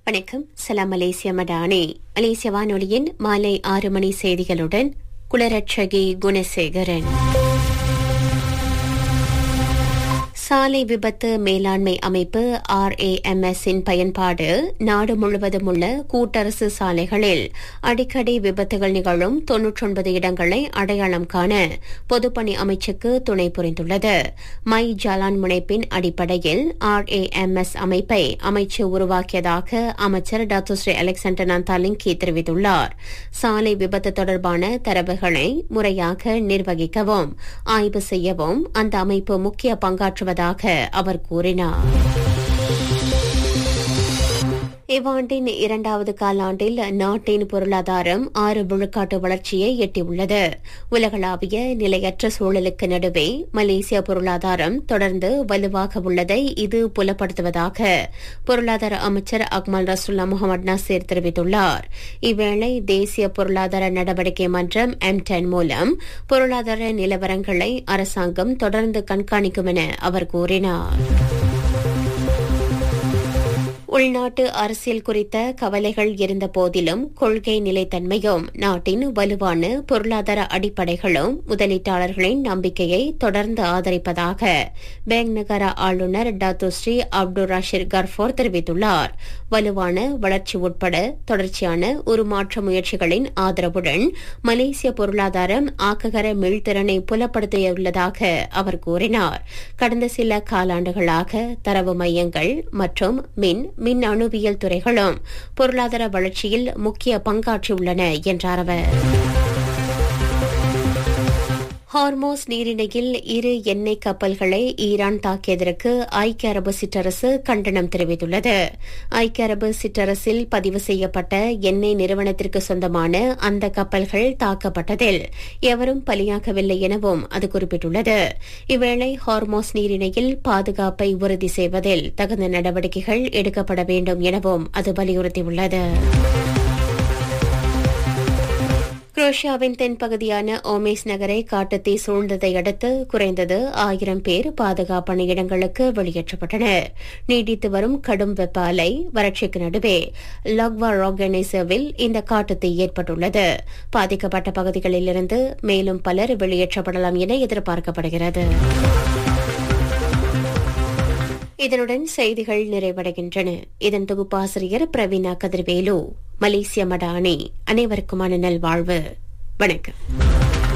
வணக்கம் சலாம் மலேசிய மடானி மலேசிய வானொலியின் மாலை ஆறு மணி செய்திகளுடன் குளரட்சகி குணசேகரன் சாலை விபத்து மேலாண்மை அமைப்பு ஆர்ஏஎம்எஸ் இன் பயன்பாடு நாடு முழுவதும் உள்ள கூட்டரசு சாலைகளில் அடிக்கடி விபத்துகள் நிகழும் தொன்னூற்றொன்பது இடங்களை அடையாளம் காண பொதுப்பணி அமைச்சுக்கு துணை புரிந்துள்ளது மை ஜலான் முனைப்பின் அடிப்படையில் ஆர்ஏஎம்எஸ் அமைப்பை அமைச்சு உருவாக்கியதாக அமைச்சர் டாக்டர் ஸ்ரீ அலெக்சாண்டர் நந்தாலிங்கி தெரிவித்துள்ளார் சாலை விபத்து தொடர்பான தரவுகளை முறையாக நிர்வகிக்கவும் ஆய்வு செய்யவும் அந்த அமைப்பு முக்கிய பங்காற்றுவதாக அவர் கூறினார் இவ்வாண்டின் இரண்டாவது காலாண்டில் நாட்டின் பொருளாதாரம் ஆறு விழுக்காட்டு வளர்ச்சியை எட்டியுள்ளது உலகளாவிய நிலையற்ற சூழலுக்கு நடுவே மலேசிய பொருளாதாரம் தொடர்ந்து வலுவாக உள்ளதை இது புலப்படுத்துவதாக பொருளாதார அமைச்சர் அக்மல் ரசுல்லா முகமது நாசீர் தெரிவித்துள்ளார் இவ்வேளை தேசிய பொருளாதார நடவடிக்கை மன்றம் எம் டென் மூலம் பொருளாதார நிலவரங்களை அரசாங்கம் தொடர்ந்து கண்காணிக்கும் என அவர் கூறினார் உள்நாட்டு அரசியல் குறித்த கவலைகள் இருந்த போதிலும் கொள்கை நிலைத்தன்மையும் நாட்டின் வலுவான பொருளாதார அடிப்படைகளும் முதலீட்டாளர்களின் நம்பிக்கையை தொடர்ந்து ஆதரிப்பதாக பேங் நகர ஆளுநர் டாத்து ஸ்ரீ அப்துல் ரஷீர் கர்ஃபோர் தெரிவித்துள்ளார் வலுவான வளர்ச்சி உட்பட தொடர்ச்சியான உருமாற்ற முயற்சிகளின் ஆதரவுடன் மலேசிய பொருளாதாரம் ஆக்ககர மீள்திறனை புலப்படுத்தியுள்ளதாக அவர் கூறினார் கடந்த சில காலாண்டுகளாக தரவு மையங்கள் மற்றும் மின் மின் அணுவியல் துறைகளும் பொருளாதார வளர்ச்சியில் முக்கிய பங்காற்றியுள்ளன என்றார் அவர் ஹார்மோஸ் நீரிணையில் இரு எண்ணெய் கப்பல்களை ஈரான் தாக்கியதற்கு ஐக்கிய அரபு சிற்றரசு கண்டனம் தெரிவித்துள்ளது ஐக்கிய அரபு சிற்றரசில் பதிவு செய்யப்பட்ட எண்ணெய் நிறுவனத்திற்கு சொந்தமான அந்த கப்பல்கள் தாக்கப்பட்டதில் எவரும் பலியாகவில்லை எனவும் அது குறிப்பிட்டுள்ளது இவ்வேளை ஹார்மோஸ் நீரிணையில் பாதுகாப்பை உறுதி செய்வதில் தகுந்த நடவடிக்கைகள் எடுக்கப்பட வேண்டும் எனவும் அது வலியுறுத்தியுள்ளது குரோஷியாவின் தென்பகுதியான ஓமேஸ் நகரை காட்டுத்தீ சூழ்ந்ததை அடுத்து குறைந்தது ஆயிரம் பேர் பாதுகாப்பான இடங்களுக்கு வெளியேற்றப்பட்டனர் நீடித்து வரும் கடும் வெப்ப அலை வறட்சிக்கு நடுவே லக்வா ராகனேசவில் இந்த காட்டுத்தீ ஏற்பட்டுள்ளது பாதிக்கப்பட்ட பகுதிகளிலிருந்து மேலும் பலர் வெளியேற்றப்படலாம் என எதிர்பார்க்கப்படுகிறது இதனுடன் செய்திகள் நிறைவடைகின்றன இதன் தொகுப்பாசிரியர் பிரவீனா கதிர்வேலு மலேசிய மடானி அனைவருக்குமான நல்வாழ்வு வணக்கம்